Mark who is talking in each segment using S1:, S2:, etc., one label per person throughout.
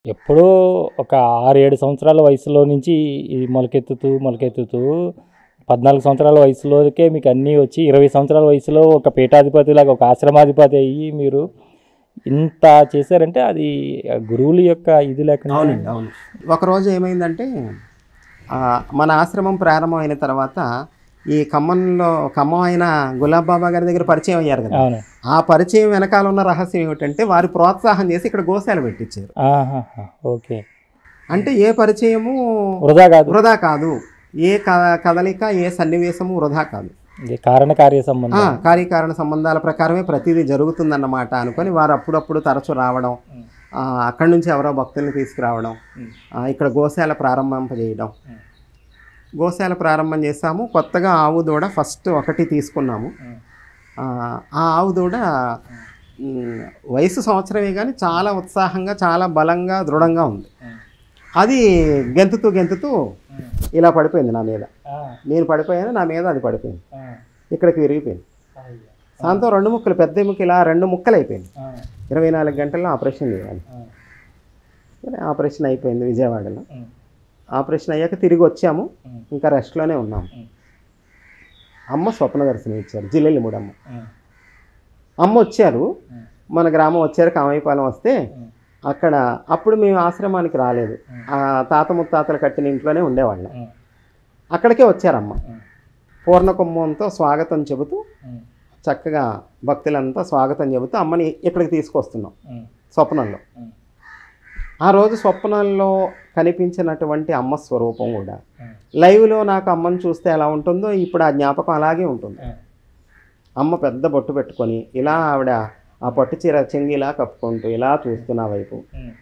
S1: ఎప్పుడో ఒక ఆరు ఏడు సంవత్సరాల వయసులో నుంచి ఈ మొలకెత్తుతూ మొలకెత్తుతూ పద్నాలుగు సంవత్సరాల వయసులోకే మీకు అన్నీ వచ్చి ఇరవై సంవత్సరాల వయసులో ఒక పీఠాధిపతిలాగా ఒక ఆశ్రమాధిపతి అయ్యి మీరు ఇంత చేశారంటే అది గురువుల యొక్క ఇది లేకుండా
S2: అవునండి అవును ఒకరోజు ఏమైందంటే ఆ, మన ఆశ్రమం ప్రారంభమైన తర్వాత ఈ ఖమ్మంలో ఖమ్మం అయిన గులాబ్ బాబా గారి దగ్గర పరిచయం అయ్యారు కదా
S1: అవును
S2: ఆ పరిచయం వెనకాల ఉన్న రహస్యం ఏమిటంటే వారి ప్రోత్సాహం చేసి ఇక్కడ గోశాల పెట్టించారు
S1: ఆహాహా, ఓకే
S2: అంటే ఏ పరిచయము
S1: వృధా కాదు
S2: వృధా కాదు ఏ క- కదలిక ఏ సన్నివేశము వృధా కాదు
S1: ఇది కారణ కార్య సంబంధం
S2: ఆ, కార్యకారణ సంబంధాల ప్రకారమే ప్రతిదీ జరుగుతుందన్నమాట అనుకొని వారు అప్పుడప్పుడు తరచు రావడం ఆ, అక్కడి నుంచి ఎవరో భక్తుల్ని తీసుకురావడం ఆ, ఇక్కడ గోశాల ప్రారంభింపజేయడం గోశాల ప్రారంభం చేసాము కొత్తగా ఆవు దూడ ఫస్ట్ ఒకటి తీసుకున్నాము ఆ, ఆ ఆవు దూడ మ్, వయసు సంవత్సరమే కానీ చాలా ఉత్సాహంగా చాలా బలంగా దృఢంగా ఉంది అది గెంతుతూ గెంతుతూ ఇలా పడిపోయింది నా మీద నేను పడిపోయాను నా మీద అది పడిపోయింది ఇక్కడికి విరిగిపోయింది దాంతో రెండు ముక్కలు పెద్ద ముక్క ఇలా రెండు ముక్కలు అయిపోయింది ఇరవై నాలుగు గంటల్లో ఆపరేషన్ చేయాలి సరే ఆపరేషన్ అయిపోయింది విజయవాడలో ఆపరేషన్ అయ్యాక తిరిగి వచ్చాము ఇంకా రెస్ట్లోనే ఉన్నాము అమ్మ స్వప్న దర్శనం ఇచ్చారు జిల్లెల్లి మూడమ్మ అమ్మ వచ్చారు మన గ్రామం వచ్చారు కామైపాలెం వస్తే అక్కడ అప్పుడు మేము ఆశ్రమానికి రాలేదు ఆ తాత ముత్తాతలు కట్టిన ఇంట్లోనే ఉండేవాళ్ళం అక్కడికే వచ్చారమ్మ పూర్ణ కుంభంతో స్వాగతం చెబుతూ చక్కగా భక్తులంతా స్వాగతం చెబుతూ అమ్మని ఇక్కడికి తీసుకొస్తున్నాం స్వప్నంలో ఆ రోజు స్వప్నంలో కనిపించినటువంటి అమ్మ స్వరూపం కూడా లైవ్లో నాకు అమ్మని చూస్తే ఎలా ఉంటుందో ఇప్పుడు ఆ జ్ఞాపకం అలాగే ఉంటుంది అమ్మ పెద్ద బొట్టు పెట్టుకొని ఇలా ఆవిడ ఆ పట్టు చీర చెంగిలా కప్పుకుంటూ ఇలా చూస్తున్న వైపు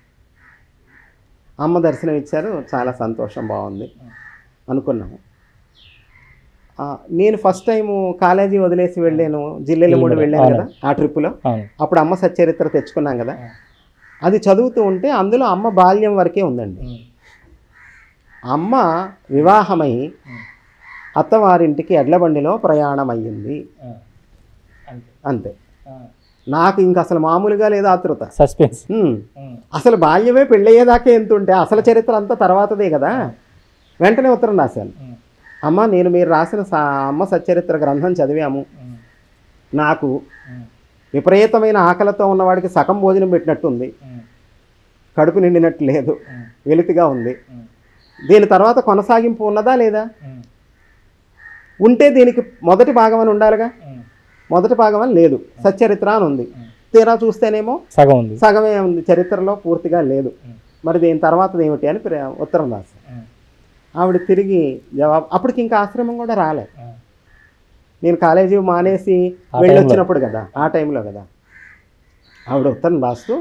S2: అమ్మ దర్శనం ఇచ్చారు చాలా సంతోషం బాగుంది అనుకున్నాము ఆ, నేను ఫస్ట్ టైము కాలేజీ వదిలేసి వెళ్ళాను జిల్లెల మూడు వెళ్ళాను కదా ఆ ట్రిప్పులో
S1: అవును
S2: అప్పుడు అమ్మ సచ్చరిత్ర తెచ్చుకున్నాం కదా అది చదువుతూ ఉంటే అందులో అమ్మ బాల్యం వరకే ఉందండి అమ్మ వివాహమై అత్తవారింటికి ఎడ్లబండిలో ప్రయాణం అయ్యింది అంతే నాకు ఇంక అసలు మామూలుగా లేదు ఆతృత
S1: సస్పెన్స్
S2: హ్మ్. అసలు బాల్యమే పెళ్ళయ్యేదాకా ఎంత ఉంటే అసలు చరిత్ర అంతా తర్వాతదే కదా వెంటనే ఉత్తరం రాశాను అమ్మ నేను మీరు రాసిన సా అమ్మ సచ్చరిత్ర గ్రంథం చదివాము నాకు విపరీతమైన ఆకలితో ఉన్నవాడికి సగం భోజనం పెట్టినట్టుంది కడుపు నిండినట్టు లేదు వెలితిగా ఉంది దీని తర్వాత కొనసాగింపు ఉన్నదా లేదా ఉంటే దీనికి మొదటి భాగం అని ఉండాలిగా మొదటి భాగం అని లేదు సచ్చరిత్ర అని ఉంది తీరా చూస్తేనేమో
S1: సగం ఉంది
S2: సగమే ఉంది చరిత్రలో పూర్తిగా లేదు మరి దీని తర్వాత ఏమిటి అని ప్ర- ఉత్తరం రాశాను ఆవిడ తిరిగి జవాబు అప్పటికి ఇంకా ఆశ్రమం కూడా రాలే నేను కాలేజీ మానేసి
S1: ఆ
S2: వెళ్ళి
S1: టైంలో.
S2: వచ్చినప్పుడు కదా ఆ టైంలో కదా ఆవిడ ఉత్తరం రాస్తూ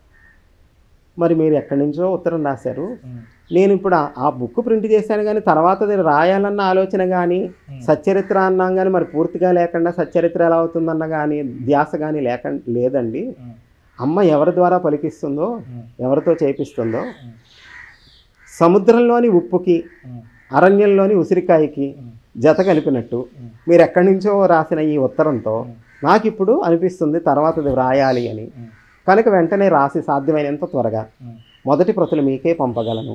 S2: మరి మీరు ఎక్కడి నుంచో ఉత్తరం రాశారు నేను ఇప్పుడు ఆ- ఆ బుక్ ప్రింట్ చేశాను కానీ తర్వాత అది రాయాలన్న ఆలోచన కానీ సచ్చరిత్ర అన్నాం కానీ మరి పూర్తిగా లేకుండా సచ్చరిత్ర ఎలా అవుతుందన్న కానీ ధ్యాస కానీ లేక లేదండి అమ్మ ఎవరి ద్వారా పలికిస్తుందో ఎవరితో చేపిస్తుందో సముద్రంలోని ఉప్పుకి అరణ్యంలోని ఉసిరికాయకి జత కలిపినట్టు మీరు ఎక్కడి నుంచో రాసిన ఈ ఉత్తరంతో నాకు ఇప్పుడు అనిపిస్తుంది తర్వాత అది వ్రాయాలి అని కనుక వెంటనే రాసి సాధ్యమైనంత త్వరగా మొదటి ప్రతులు మీకే పంపగలను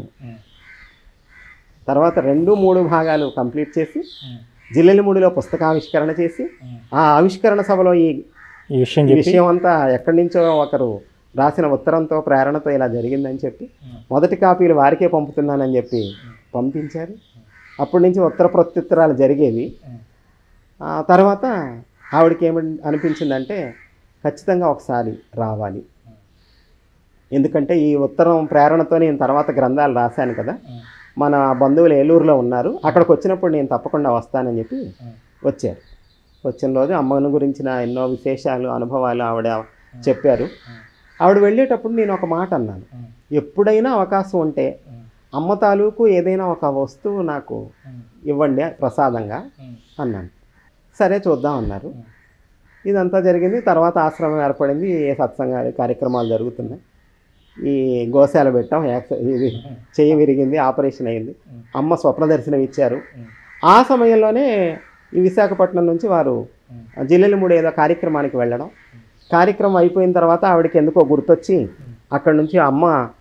S2: తర్వాత రెండు మూడు భాగాలు కంప్లీట్ చేసి జిల్లెలమూడిలో పుస్తకావిష్కరణ చేసి ఆ ఆవిష్కరణ సభలో ఈ
S1: ఈ విషయం
S2: ఈ
S1: చెప్పి
S2: విషయం అంతా ఎక్కడి నుంచో ఒకరు రాసిన ఉత్తరంతో ప్రేరణతో ఇలా జరిగిందని చెప్పి మొదటి కాపీలు వారికే పంపుతున్నానని చెప్పి పంపించారు అప్పటి నుంచి ఉత్తర ప్రత్యుత్తరాలు జరిగేవి ఆ తర్వాత ఆవిడకి ఏమి అనిపించిందంటే ఖచ్చితంగా ఒకసారి రావాలి ఎందుకంటే ఈ ఉత్తరం ప్రేరణతో నేను తర్వాత గ్రంథాలు రాశాను కదా మన బంధువులు ఏలూరులో ఉన్నారు అక్కడికి వచ్చినప్పుడు నేను తప్పకుండా వస్తానని చెప్పి వచ్చారు వచ్చిన రోజు అమ్మను గురించిన ఎన్నో విశేషాలు అనుభవాలు ఆవిడ చెప్పారు ఆవిడ వెళ్ళేటప్పుడు నేను ఒక మాట అన్నాను ఎప్పుడైనా అవకాశం ఉంటే అమ్మ తాలూకు ఏదైనా ఒక వస్తువు నాకు ఇవ్వండి ప్రసాదంగా అన్నాను సరే చూద్దాం అన్నారు ఇదంతా జరిగింది తర్వాత ఆశ్రమం ఏర్పడింది ఏ సత్సంగాలు కార్యక్రమాలు జరుగుతున్నాయి ఈ గోశాల పెట్టాం యాక్స- ఇది చెయ్యి విరిగింది ఆపరేషన్ అయింది అమ్మ స్వప్న దర్శనం ఇచ్చారు ఆ సమయంలోనే ఈ విశాఖపట్నం నుంచి వారు జిల్లెలమూడి ఏదో కార్యక్రమానికి వెళ్ళడం కార్యక్రమం అయిపోయిన తర్వాత ఆవిడకి ఎందుకో గుర్తొచ్చి అక్కడి నుంచి అమ్మ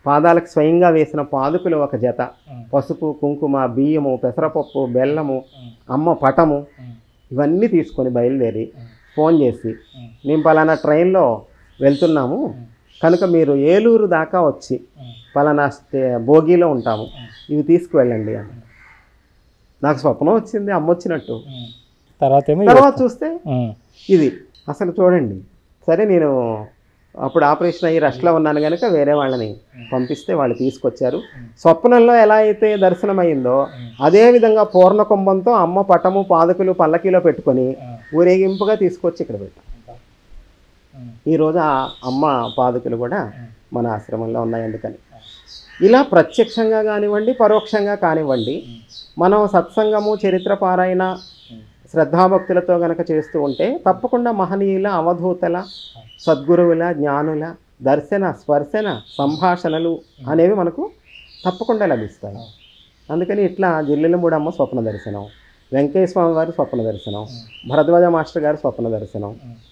S2: పాదాలకు స్వయంగా వేసిన పాదుకులు ఒక జత పసుపు కుంకుమ బియ్యము పెసరపప్పు బెల్లము అమ్మ పటము ఇవన్నీ తీసుకొని బయలుదేరి ఫోన్ చేసి మేము పలానా ట్రైన్లో వెళ్తున్నాము కనుక మీరు ఏలూరు దాకా వచ్చి పలానా స్టే భోగిలో ఉంటాము ఇవి తీసుకువెళ్ళండి అని నాకు స్వప్నం వచ్చింది అమ్మ వచ్చినట్టు
S1: తర్వాత ఏమో
S2: తర్వాత చూస్తే
S1: ఉమ్,
S2: ఇది అసలు చూడండి సరే నేను అప్పుడు ఆపరేషన్ అయ్యి రెస్ట్లో ఉన్నాను కనుక వేరే వాళ్ళని పంపిస్తే వాళ్ళు తీసుకొచ్చారు స్వప్నంలో ఎలా అయితే దర్శనమైందో అదే విధంగా పూర్ణ కుంభంతో అమ్మ పటము పాదకులు పల్లకీలో పెట్టుకొని ఊరేగింపుగా తీసుకొచ్చి ఇక్కడ పెట్టాం ఈరోజు ఆ అమ్మ పాదకులు కూడా మన ఆశ్రమంలో ఉన్నాయి అందుకని ఇలా ప్రత్యక్షంగా కానివ్వండి పరోక్షంగా కానివ్వండి మనం సత్సంగము చరిత్ర పారాయణ శ్రద్ధాభక్తులతో గనక చేస్తూ ఉంటే తప్పకుండా మహనీయుల అవధూతల సద్గురువుల జ్ఞానుల దర్శన స్పర్శన సంభాషణలు అనేవి మనకు తప్పకుండా లభిస్తాయి అందుకని ఇట్లా జిల్లెలమూడమ్మ స్వప్న దర్శనం వెంకయ్య స్వామి వారి స్వప్న దర్శనం భరద్వాజ మాస్టర్ గారి స్వప్న దర్శనం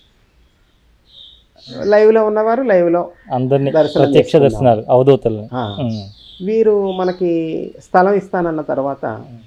S2: లైవ్లో ఉన్నవారు లైవ్లో
S1: అందరినీ
S2: దర్శనం
S1: ప్రత్యక్ష
S2: చేసుకున్నాం.
S1: దర్శనాలు అవధూతలు
S2: ఆ, వీరు మనకి స్థలం ఇస్తానన్న తర్వాత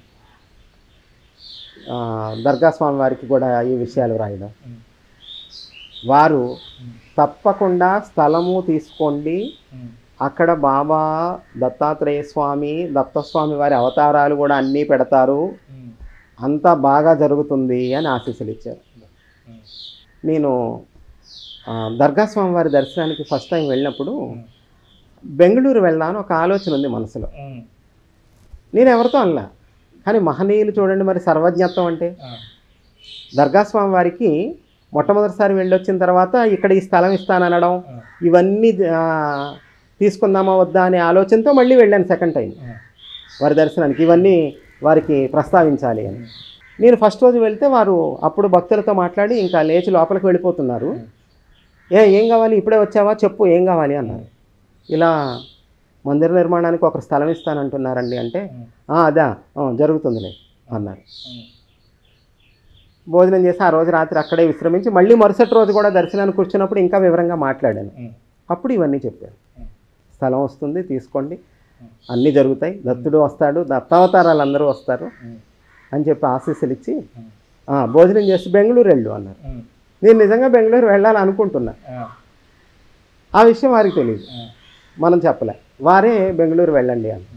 S2: ఆ, దర్గా స్వామి వారికి కూడా ఈ విషయాలు రాయడం వారు తప్పకుండా స్థలము తీసుకోండి అక్కడ బాబా దత్తాత్రేయ స్వామి దత్తస్వామి వారి అవతారాలు కూడా అన్నీ పెడతారు అంతా బాగా జరుగుతుంది అని ఆశీస్సులు ఇచ్చారు నేను ఆ, దర్గా స్వామి వారి దర్శనానికి ఫస్ట్ టైం వెళ్ళినప్పుడు బెంగళూరు వెళ్దామని ఒక ఆలోచన ఉంది మనసులో నేను ఎవరితో అనలా కానీ మహనీయులు చూడండి మరి సర్వజ్ఞత్వం అంటే దర్గా స్వామి వారికి మొట్టమొదటిసారి వెళ్ళొచ్చిన తర్వాత ఇక్కడ ఈ స్థలం ఇస్తాననడం ఇవన్నీ ఆ, తీసుకుందామా వద్దా అనే ఆలోచనతో మళ్ళీ వెళ్ళాను సెకండ్ టైం వారి దర్శనానికి ఇవన్నీ వారికి ప్రస్తావించాలి అని నేను ఫస్ట్ రోజు వెళ్తే వారు అప్పుడు భక్తులతో మాట్లాడి ఇంకా లేచి లోపలికి వెళ్ళిపోతున్నారు ఏ ఏం కావాలి ఇప్పుడే వచ్చావా చెప్పు ఏం కావాలి అన్నారు ఇలా మందిర నిర్మాణానికి ఒక స్థలం ఇస్తానంటున్నారండి అంటే "ఆ, అదా ఆ, జరుగుతుందిలే అన్నారు భోజనం చేసి ఆ రోజు రాత్రి అక్కడే విశ్రమించి మళ్ళీ మరుసటి రోజు కూడా దర్శనానికి కూర్చున్నప్పుడు ఇంకా వివరంగా మాట్లాడాను అప్పుడు ఇవన్నీ చెప్పాను స్థలం వస్తుంది తీసుకోండి అన్నీ జరుగుతాయి దత్తుడు వస్తాడు దత్తావతారాలు అందరూ వస్తారు అని చెప్పి ఆశీస్సులు ఇచ్చి "ఆ, భోజనం చేసి బెంగళూరు వెళ్ళు అన్నారు నేను నిజంగా బెంగళూరు వెళ్ళాలి అనుకుంటున్నా ఆ విషయం వారికి తెలియదు మనం చెప్పలే వారే బెంగళూరు వెళ్ళండి అని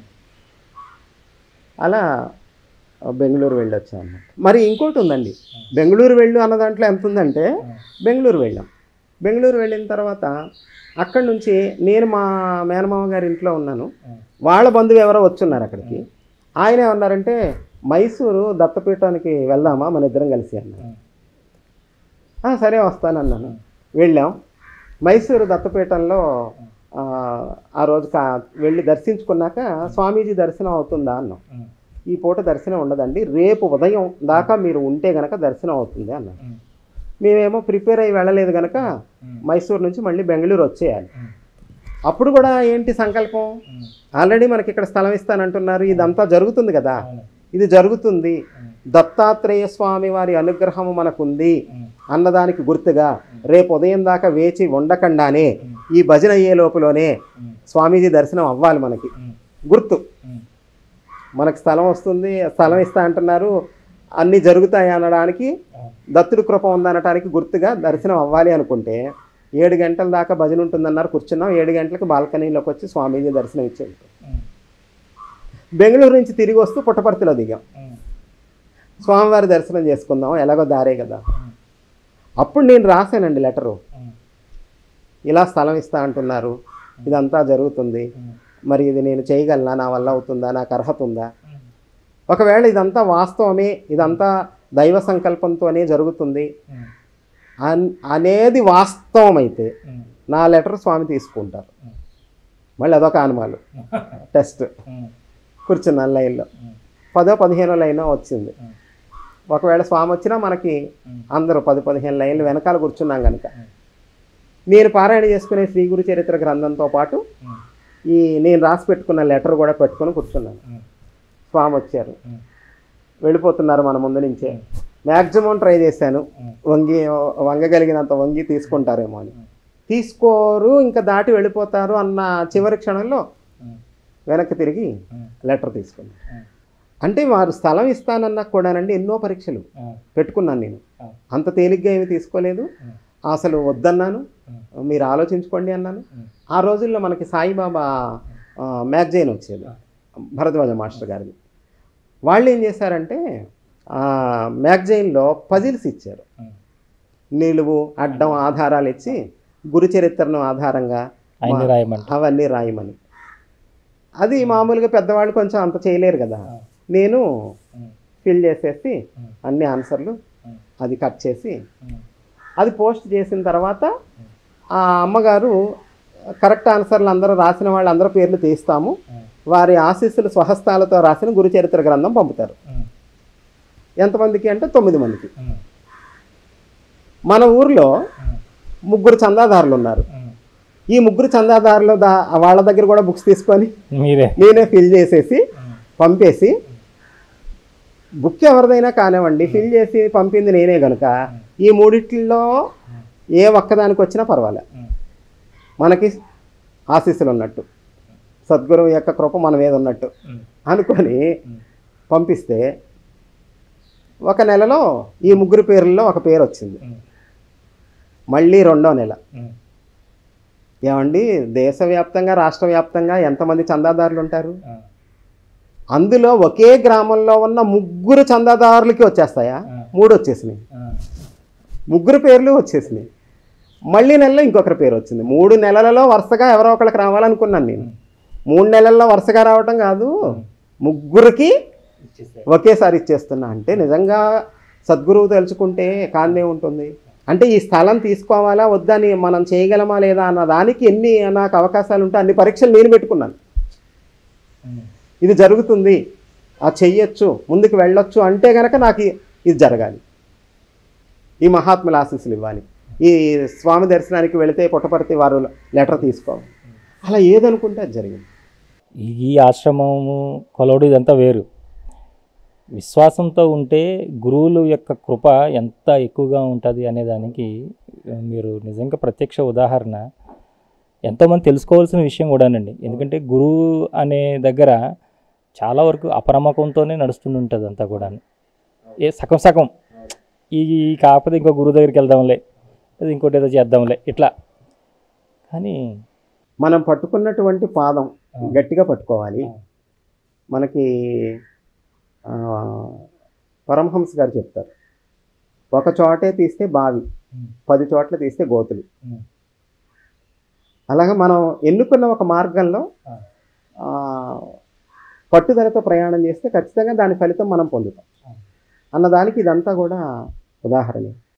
S2: అలా బెంగళూరు వెళ్ళొచ్చాం అన్నమాట మరి ఇంకోటి ఉందండి బెంగళూరు వెళ్ళు అన్న దాంట్లో ఎంత ఉందంటే బెంగళూరు వెళ్ళాం బెంగళూరు వెళ్ళిన తర్వాత అక్కడి నుంచి నేను మా మేనమామ గారి ఇంట్లో ఉన్నాను వాళ్ళ బంధువు ఎవరో వచ్చున్నారు అక్కడికి ఆయన ఏమన్నారంటే మైసూరు దత్తపీఠానికి వెళ్దామా మన ఇద్దరం కలిసి అన్నారు "ఆ, సరే వస్తానన్నాను వెళ్ళాం మైసూరు దత్తపీఠంలో ఆ, ఆ రోజు కా వెళ్ళి దర్శించుకున్నాక స్వామీజీ దర్శనం అవుతుందా అన్నాం ఈ పూట దర్శనం ఉండదండి రేపు ఉదయం దాకా మీరు ఉంటే గనక దర్శనం అవుతుంది అన్నారు మేమేమో ప్రిపేర్ అయ్యి వెళ్ళలేదు గనక మైసూరు నుంచి మళ్ళీ బెంగళూరు వచ్చేయాలి అప్పుడు కూడా ఏంటి సంకల్పం ఆల్రెడీ మనకి ఇక్కడ స్థలం ఇస్తానంటున్నారు ఇదంతా జరుగుతుంది కదా ఇది జరుగుతుంది దత్తాత్రేయ స్వామి వారి అనుగ్రహం మనకుంది అన్నదానికి గుర్తుగా రేపు ఉదయం దాకా వేచి ఉండకుండానే ఈ భజన అయ్యే లోపులోనే స్వామీజీ దర్శనం అవ్వాలి మనకి గుర్తు మనకి స్థలం వస్తుంది స్థలం ఇస్తా అంటున్నారు అన్నీ జరుగుతాయి అనడానికి దత్తుడు కృప ఉందనటానికి గుర్తుగా దర్శనం అవ్వాలి అనుకుంటే ఏడు గంటల దాకా భజన ఉంటుందన్నారు కూర్చున్నాం ఏడు గంటలకు బాల్కనీలోకి వచ్చి స్వామీజీ దర్శనం ఇచ్చేది బెంగళూరు నుంచి తిరిగి వస్తూ పుట్టపర్తిలో దిగాం స్వామివారి దర్శనం చేసుకుందాం ఎలాగో దారే కదా అప్పుడు నేను రాశానండి లెటరు ఇలా స్థలం ఇస్తా అంటున్నారు ఇదంతా జరుగుతుంది మరి ఇది నేను చేయగలనా నా వల్ల అవుతుందా నాకు అర్హత ఉందా ఒకవేళ ఇదంతా వాస్తవమే ఇదంతా దైవ సంకల్పంతోనే జరుగుతుంది అన్- అనేది వాస్తవమైతే నా లెటర్ స్వామి తీసుకుంటారు మళ్ళీ అదొక అనుమాలు టెస్ట్ కూర్చున్నాను లైన్లో పదో పదిహేనో లైనో వచ్చింది ఒకవేళ స్వామి వచ్చినా మనకి అందరూ పది పదిహేను లైన్లు వెనకాల కూర్చున్నాం కనుక నేను పారాయణ చేసుకునే శ్రీ గురు చరిత్ర గ్రంథంతో పాటు ఈ నేను రాసి పెట్టుకున్న లెటర్ కూడా పెట్టుకొని కూర్చున్నాను స్వామి వచ్చారు వెళ్ళిపోతున్నారు మన ముందు నుంచే మ్యాక్సిమం ట్రై చేశాను వంగి వంగగలిగినంత వంగి తీసుకుంటారేమో అని తీసుకోరు ఇంకా దాటి వెళ్ళిపోతారు అన్న చివరి క్షణంలో వెనక్కి తిరిగి లెటర్ తీసుకున్నాను అంటే వారు స్థలం ఇస్తానన్నా కూడానండి ఎన్నో పరీక్షలు పెట్టుకున్నాను నేను అంత తేలిగ్గా ఏమి తీసుకోలేదు అసలు వద్దన్నాను మీరు ఆలోచించుకోండి అన్నాను ఆ రోజుల్లో మనకి సాయిబాబా ఆ, మ్యాగజైన్ వచ్చేది భరద్వాజ మాస్టర్ గారిది వాళ్ళు ఏం చేశారంటే ఆ, మ్యాగజైన్లో పజిల్స్ ఇచ్చారు నిలువు అడ్డం ఆధారాలు ఇచ్చి గురు చరిత్రను ఆధారంగా
S1: ఆయన్ని రాయమంట
S2: అవన్నీ రాయమని అది మామూలుగా పెద్దవాళ్ళు కొంచెం అంత చేయలేరు కదా నేను ఫిల్ చేసేసి అన్ని ఆన్సర్లు అది కట్ చేసి అది పోస్ట్ చేసిన తర్వాత ఆ అమ్మగారు కరెక్ట్ ఆన్సర్లు అందరూ రాసిన వాళ్ళు అందరూ పేర్లు తీస్తాము వారి ఆశీస్సులు స్వహస్తాలతో రాసిన గురు చరిత్ర గ్రంథం పంపుతారు ఎంతమందికి అంటే తొమ్మిది మందికి మన ఊర్లో ముగ్గురు చందాదారులు ఉన్నారు ఈ ముగ్గురు చందాదారులు దా వాళ్ళ దగ్గర కూడా బుక్స్ తీసుకొని
S1: మీరే
S2: నేనే ఫిల్ చేసేసి పంపేసి బుక్ ఎవరిదైనా కానివ్వండి ఫిల్ చేసి పంపింది నేనే కనుక ఈ మూడిట్లో ఏ ఒక్కదానికి వచ్చినా పర్వాలే మనకి ఆశీస్సులు ఉన్నట్టు సద్గురువు యొక్క కృప మన మీద ఉన్నట్టు అనుకొని పంపిస్తే ఒక నెలలో ఈ ముగ్గురు పేర్లలో ఒక పేరు వచ్చింది మళ్ళీ రెండో నెల ఏమండి దేశవ్యాప్తంగా రాష్ట్ర వ్యాప్తంగా ఎంతమంది చందాదారులు ఉంటారు అందులో ఒకే గ్రామంలో ఉన్న ముగ్గురు చందాదారులకి వచ్చేస్తాయా మూడు వచ్చేసినాయి ముగ్గురు పేర్లు వచ్చేసినాయి మళ్ళీ నెలలో ఇంకొకరి పేరు వచ్చింది మూడు నెలలలో వరుసగా ఎవరో ఒకరికి రావాలనుకున్నాను నేను మూడు నెలల్లో వరుసగా రావటం కాదు ముగ్గురికి ఒకేసారి ఇచ్చేస్తున్నా అంటే నిజంగా సద్గురువు తెలుసుకుంటే కాన్నే ఉంటుంది అంటే ఈ స్థలం తీసుకోవాలా వద్దా అని మనం చేయగలమా లేదా అన్న దానికి ఎన్ని నాకు అవకాశాలు ఉంటే అన్ని పరీక్షలు నేను పెట్టుకున్నాను ఇది జరుగుతుంది ఆ చెయ్యొచ్చు ముందుకు వెళ్ళొచ్చు అంటే గనక నాకు ఇ- ఇది జరగాలి ఈ మహాత్ముల ఆశీస్సులు ఇవ్వాలి ఈ స్వామి దర్శనానికి వెళితే పుట్టపర్తి వారు లెటర్ తీసుకోవాలి అలా ఏదనుకుంటే అది జరిగింది
S1: ఈ ఆశ్రమము కొలవడు ఇదంతా వేరు విశ్వాసంతో ఉంటే గురువుల యొక్క కృప ఎంత ఎక్కువగా ఉంటుంది అనే దానికి ఆ, మీరు నిజంగా ప్రత్యక్ష ఉదాహరణ ఎంతోమంది తెలుసుకోవాల్సిన విషయం కూడానండి ఎందుకంటే గురువు అనే దగ్గర చాలా వరకు అపనమ్మకంతోనే నడుస్తుంటుంది అంతా కూడా ఏ సగం సగం ఈ ఈ కాకపోతే ఇంకో గురువు దగ్గరికి వెళ్దాంలే అది ఇంకోటి ఏదో చేద్దాంలే ఇట్లా కానీ
S2: మనం పట్టుకున్నటువంటి పాదం గట్టిగా పట్టుకోవాలి మనకి ఆ, పరమహంస గారు చెప్తారు ఒక చోటే తీస్తే బావి పది చోట్ల తీస్తే గోతులు అలాగే మనం ఎన్నుకున్న ఒక మార్గంలో ఆ, పట్టుదలతో ప్రయాణం చేస్తే ఖచ్చితంగా దాని ఫలితం మనం పొందుతాం అన్నదానికి ఇదంతా కూడా ఉదాహరణ